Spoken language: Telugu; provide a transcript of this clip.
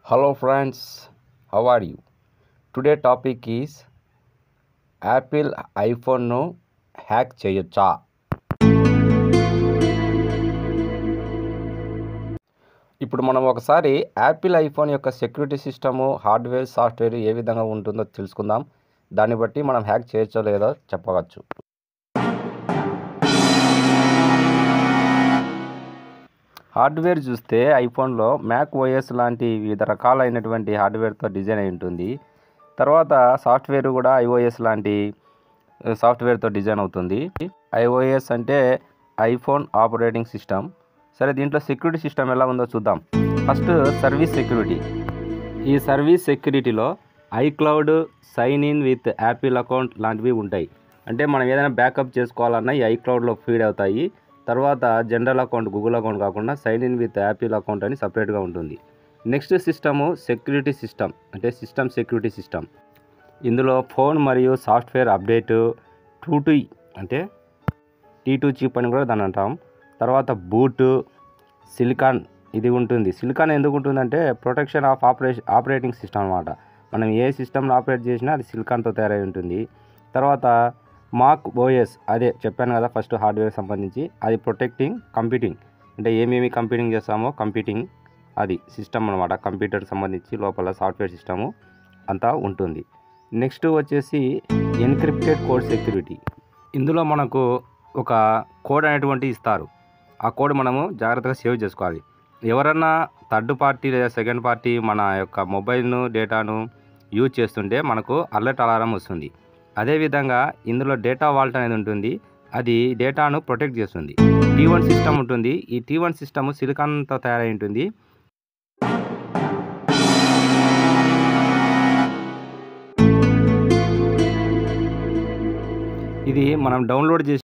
Hello friends, how are you? Today topic is Apple ఐఫోన్ను హ్యాక్ చేయొచ్చా ఇప్పుడు మనం ఒకసారి యాపిల్ ఐఫోన్ యొక్క సెక్యూరిటీ సిస్టము హార్డ్వేర్ సాఫ్ట్వేర్ ఏ విధంగా ఉంటుందో తెలుసుకుందాం దాన్ని బట్టి మనం హ్యాక్ చేయొచ్చో లేదో చెప్పవచ్చు హార్డ్వేర్ చూస్తే ఐఫోన్లో మ్యాక్ ఓఎస్ లాంటి వివిధ రకాలైనటువంటి హార్డ్వేర్తో డిజైన్ అయి ఉంటుంది తర్వాత సాఫ్ట్వేర్ కూడా ఐఓఎస్ లాంటి సాఫ్ట్వేర్తో డిజైన్ అవుతుంది ఐఓఎస్ అంటే ఐఫోన్ ఆపరేటింగ్ సిస్టమ్ సరే దీంట్లో సెక్యూరిటీ సిస్టమ్ ఎలా ఉందో చూద్దాం ఫస్ట్ సర్వీస్ సెక్యూరిటీ ఈ సర్వీస్ సెక్యూరిటీలో iCloud sign in with Apple account లాంటివి ఉంటాయి అంటే మనం ఏదైనా బ్యాకప్ చేసుకోవాలన్నా ఈ ఐక్లౌడ్లో ఫీడ్ అవుతాయి తర్వాత జనరల్ అకౌంట్ గూగుల్ అకౌంట్ కాకుండా sign in with Apple account అని సపరేట్గా ఉంటుంది నెక్స్ట్ సిస్టము సెక్యూరిటీ సిస్టమ్ అంటే సిస్టమ్ సెక్యూరిటీ సిస్టమ్ ఇందులో ఫోన్ మరియు సాఫ్ట్వేర్ అప్డేట్ టూ టు అంటే టీ టూ చిప్ అని కూడా దాన్ని అంటాం తర్వాత బూట్ సిలికాన్ ఇది ఉంటుంది సిలికాన్ ఎందుకు ఉంటుందంటే protection of operation operating system అనమాట మనం ఏ సిస్టమ్ని ఆపరేట్ చేసినా అది సిలికాన్తో తయారై ఉంటుంది తర్వాత మాక్ ఓఎస్ అదే చెప్పాను కదా ఫస్ట్ హార్డ్వేర్ సంబంధించి అది ప్రొటెక్టింగ్ కంప్యూటింగ్ అంటే ఏమేమి కంప్యూటింగ్ చేస్తామో కంప్యూటింగ్ అది సిస్టమ్ అనమాట కంప్యూటర్ సంబంధించి లోపల సాఫ్ట్వేర్ సిస్టము అంతా ఉంటుంది నెక్స్ట్ వచ్చేసి ఎన్క్రిప్టెడ్ కోడ్ సెక్యూరిటీ ఇందులో మనకు ఒక కోడ్ అనేటువంటి ఇస్తారు ఆ కోడ్ మనము జాగ్రత్తగా సేవ్ చేసుకోవాలి ఎవరన్నా థర్డ్ పార్టీ లేదా సెకండ్ పార్టీ మన యొక్క మొబైల్ను డేటాను యూజ్ చేస్తుంటే మనకు అలర్ట్ అలారం వస్తుంది అదేవిధంగా ఇందులో డేటా వాల్ట్ అనేది ఉంటుంది అది డేటాను ప్రొటెక్ట్ చేస్తుంది టీ వన్ సిస్టమ్ ఉంటుంది ఈ టీ వన్ సిస్టమ్ సిలికాన్తో తయారై ఉంటుంది ఇది మనం డౌన్లోడ్ చేసి